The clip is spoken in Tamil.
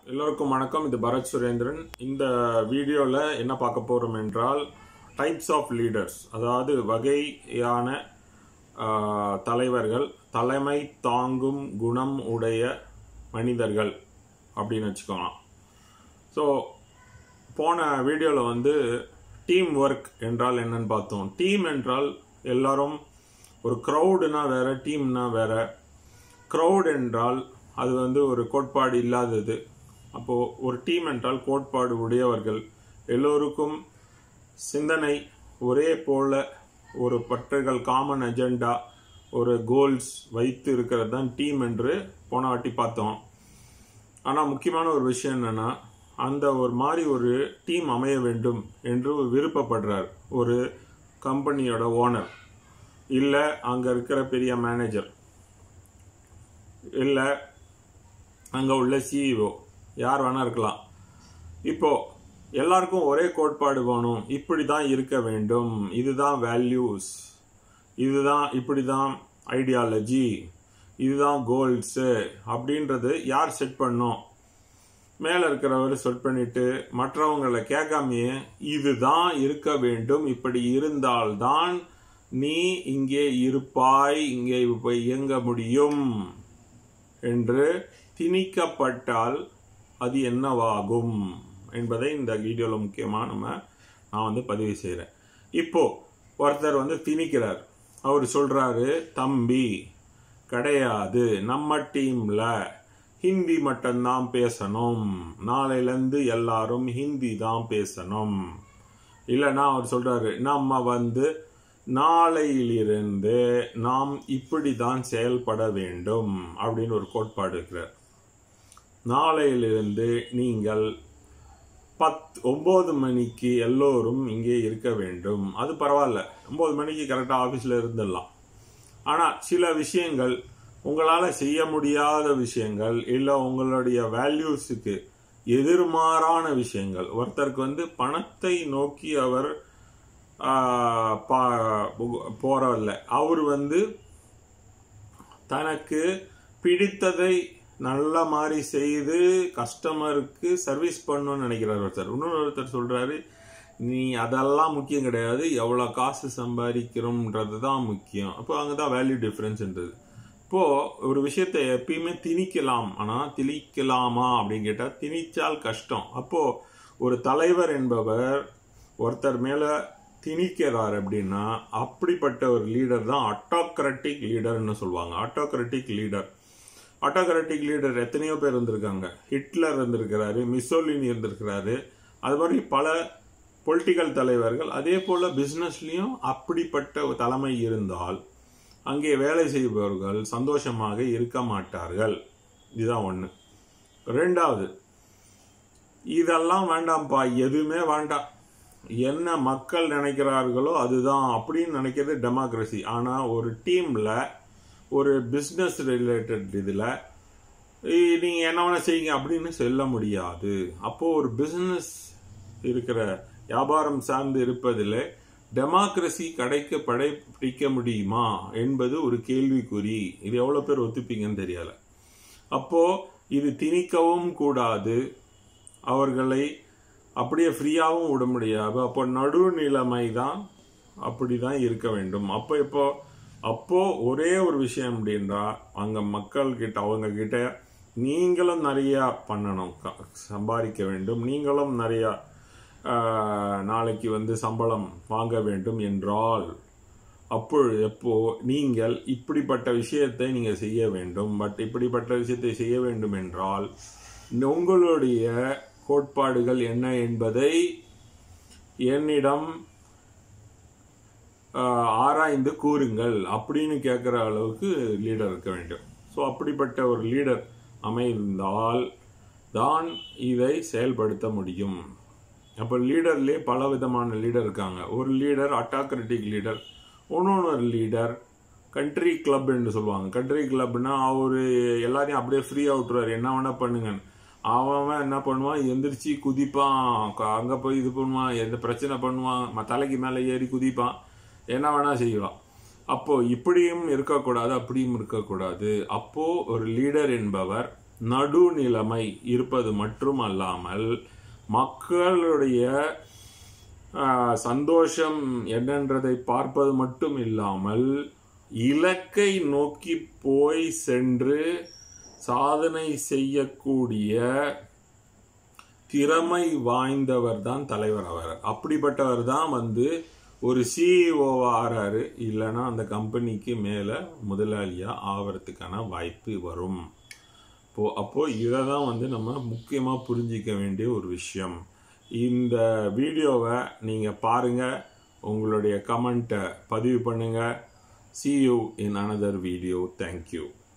எல்லோருக்கும் வணக்கம் இது பரத் சுரேந்திரன் இந்த வீடியோவில் என்ன பார்க்க போகிறோம் என்றால் டைப்ஸ் ஆஃப் லீடர்ஸ் அதாவது வகையான ஆஹ், தலைவர்கள் தலைமை தாங்கும் குணம் உடைய மனிதர்கள் அப்படின்னு வச்சுக்கலாம் ஸோ போன வீடியோவில் வந்து டீம் ஒர்க் என்றால் என்னன்னு பார்த்தோம் டீம் என்றால் எல்லாரும் ஒரு க்ரௌடுனா வேற டீம்னா வேற க்ரௌட் என்றால் அது வந்து ஒரு கோட்பாடு இல்லாதது அப்போ ஒரு டீம் என்றால் கோட்பாடு உடையவர்கள் எல்லோருக்கும் சிந்தனை ஒரே போல ஒரு பற்றுகள் காமன் அஜெண்டா ஒரு கோல்ஸ் வைத்து இருக்கிறது தான் டீம் என்று போன வாட்டி பார்த்தோம் ஆனால் முக்கியமான ஒரு விஷயம் என்னன்னா அந்த ஒரு மாதிரி ஒரு டீம் அமைய வேண்டும் என்று விருப்பப்படுறார் ஒரு கம்பெனியோட ஓனர் இல்லை அங்கே இருக்கிற பெரிய மேனேஜர் இல்லை அங்கே உள்ள சிஇஓ யார் வேணா இருக்கலாம் இப்போ எல்லாருக்கும் ஒரே கோட்பாடு வேணும் இப்படி தான் இருக்க வேண்டும் இதுதான் வேல்யூஸ் இதுதான் இப்படி தான் ஐடியாலஜி இதுதான் கோல்ஸு அப்படின்றது யார் செட் பண்ணும் மேலே இருக்கிறவர் செட் பண்ணிட்டு மற்றவங்களை கேட்காமையே இதுதான் இருக்க வேண்டும் இப்படி இருந்தால்தான் நீ இங்கே இருப்பாய் இங்கே போய் இயங்க முடியும் என்று திணிக்கப்பட்டால் அது என்னவாகும் என்பதை இந்த வீடியோவில் முக்கியமாக நம்ம நான் வந்து பதிவு செய்கிறேன் இப்போ ஒருத்தர் வந்து திணிக்கிறார் அவர் சொல்றாரு தம்பி கிடையாது நம்ம டீம்ல ஹிந்தி மட்டும்தான் பேசணும் நாளையிலேருந்து எல்லாரும் ஹிந்தி தான் பேசணும் இல்லைன்னா அவர் சொல்றாரு நம்ம வந்து நாளையிலிருந்து நாம் இப்படி தான் செயல்பட வேண்டும் அப்படின்னு ஒரு கோட்பாடு இருக்கிறார் நாளையிலிருந்து நீங்கள் பத் ஒன்பது மணிக்கு எல்லோரும் இங்கே இருக்க வேண்டும் அது பரவாயில்ல ஒன்பது மணிக்கு கரெக்டாக ஆஃபீஸில் இருந்துடலாம் ஆனால் சில விஷயங்கள் உங்களால் செய்ய முடியாத விஷயங்கள் இல்லை உங்களுடைய வேல்யூஸுக்கு எதிர்மாறான விஷயங்கள் ஒருத்தருக்கு வந்து பணத்தை நோக்கி அவர் ஆஹ், பா- போறவல்ல அவர் வந்து தனக்கு பிடித்ததை நல்ல மாதிரி செய்து கஸ்டமருக்கு சர்வீஸ் பண்ணணும்னு நினைக்கிறார் ஒருத்தர் இன்னொரு ஒருத்தர் சொல்றாரு நீ அதெல்லாம் முக்கியம் கிடையாது எவ்வளோ காசு சம்பாதிக்கிறோம்ன்றது தான் முக்கியம் அப்போ அங்கே தான் வேல்யூ டிஃப்ரென்ஸ்ன்றது இப்போ ஒரு விஷயத்தை எப்பயுமே திணிக்கலாம் ஆனால் திணிக்கலாமா அப்படின்னு கேட்டால் திணிச்சால் கஷ்டம் அப்போ ஒரு தலைவர் என்பவர் ஒருத்தர் மேல திணிக்கிறார் அப்படின்னா அப்படிப்பட்ட ஒரு லீடர் தான் அட்டோக்ராட்டிக் லீடர்னு சொல்லுவாங்க அட்டோக்ராட்டிக் லீடர் ஆட்டோக்ராட்டிக் லீடர் எத்தனையோ பேர் இருந்திருக்காங்க ஹிட்லர் இருந்திருக்கிறாரு மிசோலினி இருந்திருக்கிறாரு அது மாதிரி பல பொலிட்டிக்கல் தலைவர்கள் அதே போல பிசினஸ்லயும் அப்படிப்பட்ட ஒரு தலைமை இருந்தால் அங்கே வேலை செய்பவர்கள் சந்தோஷமாக இருக்க மாட்டார்கள் இதுதான் ஒண்ணு ரெண்டாவது இதெல்லாம் வேண்டாம்ப்பா எதுவுமே வேண்டாம் என்ன மக்கள் நினைக்கிறார்களோ அதுதான் அப்படின்னு நினைக்கிறது டெமோக்ரஸி ஆனா ஒரு டீம்ல ஒரு பிஸ்னஸ் ரிலேட்டட் இதில் நீங்கள் என்ன வேணால் செய்யுங்க அப்படின்னு சொல்ல முடியாது அப்போது ஒரு பிஸ்னஸ் இருக்கிற வியாபாரம் சார்ந்து இருப்பதில் டெமோக்ரஸி கடைக்கு படைப்பிடிக்க முடியுமா என்பது ஒரு கேள்விக்குறி இது எவ்வளோ பேர் ஒத்துப்பீங்கன்னு தெரியல அப்போது இது திணிக்கவும் கூடாது அவர்களை அப்படியே ஃப்ரீயாகவும் விட முடியாது அப்போ நடுநிலைமை தான் அப்படி தான் இருக்க வேண்டும் அப்போ இப்போ அப்போ ஒரே ஒரு விஷயம் அப்படின்றா அங்க மக்கள் கிட்ட அவங்க கிட்ட நீங்களும் நிறைய பண்ணணும் க- சம்பாதிக்க வேண்டும் நீங்களும் நிறைய ஆஹ், நாளைக்கு வந்து சம்பளம் வாங்க வேண்டும் என்றால் அப்பொழுது எப்போ நீங்கள் இப்படிப்பட்ட விஷயத்தை நீங்க செய்ய வேண்டும் பட் இப்படிப்பட்ட விஷயத்தை செய்ய வேண்டும் என்றால் உங்களுடைய கோட்பாடுகள் என்ன என்பதை என்னிடம் ஆஹ், ஆராய்ந்து கூறுங்கள் அப்படின்னு கேட்குற அளவுக்கு லீடர் இருக்க வேண்டும் ஸோ அப்படிப்பட்ட ஒரு லீடர் அமைந்தால் தான் இதை செயல்படுத்த முடியும் அப்போ லீடர்லேயே பல விதமான லீடர் இருக்காங்க ஒரு லீடர் அட்டாக்ரட்டிக் லீடர் இன்னொன்று லீடர் கண்ட்ரி கிளப் என்று சொல்லுவாங்க கண்ட்ரி கிளப்னா அவர் எல்லாரையும் அப்படியே ஃப்ரீயாக விட்டுருவார் என்ன வேணா பண்ணுங்க அவன் அவன் என்ன பண்ணுவான் எந்திரிச்சு குதிப்பான் க- அங்க போய் இது பண்ணுவான் எந்த பிரச்சனை பண்ணுவான் ம- தலைக்கு மேலே ஏறி குதிப்பான் என்ன வேணா செய்வான் அப்போ இப்படியும் இருக்கக்கூடாது அப்படியும் இருக்கக்கூடாது அப்போ ஒரு லீடர் என்பவர் நடுநிலைமை இருப்பது மட்டும் அல்லாமல் மக்களுடைய ஆஹ், சந்தோஷம் என்னன்றதை பார்ப்பது மட்டும் இல்லாமல் இலக்கை நோக்கி போய் சென்று சாதனை செய்யக்கூடிய திறமை வாய்ந்தவர் தான் தலைவர் அவர் அப்படிப்பட்டவர் தான் வந்து ஒரு சிஇஓவா ஆறாரு இல்லைன்னா அந்த கம்பெனிக்கு மேலே முதலாளியா ஆவறதுக்கான வாய்ப்பு வரும் இப்போ அப்போ இதை தான் வந்து நம்ம முக்கியமாக புரிஞ்சிக்க வேண்டிய ஒரு விஷயம் இந்த வீடியோவை நீங்கள் பாருங்கள் உங்களுடைய கமெண்ட்டை பதிவு பண்ணுங்கள் see you in another video thank you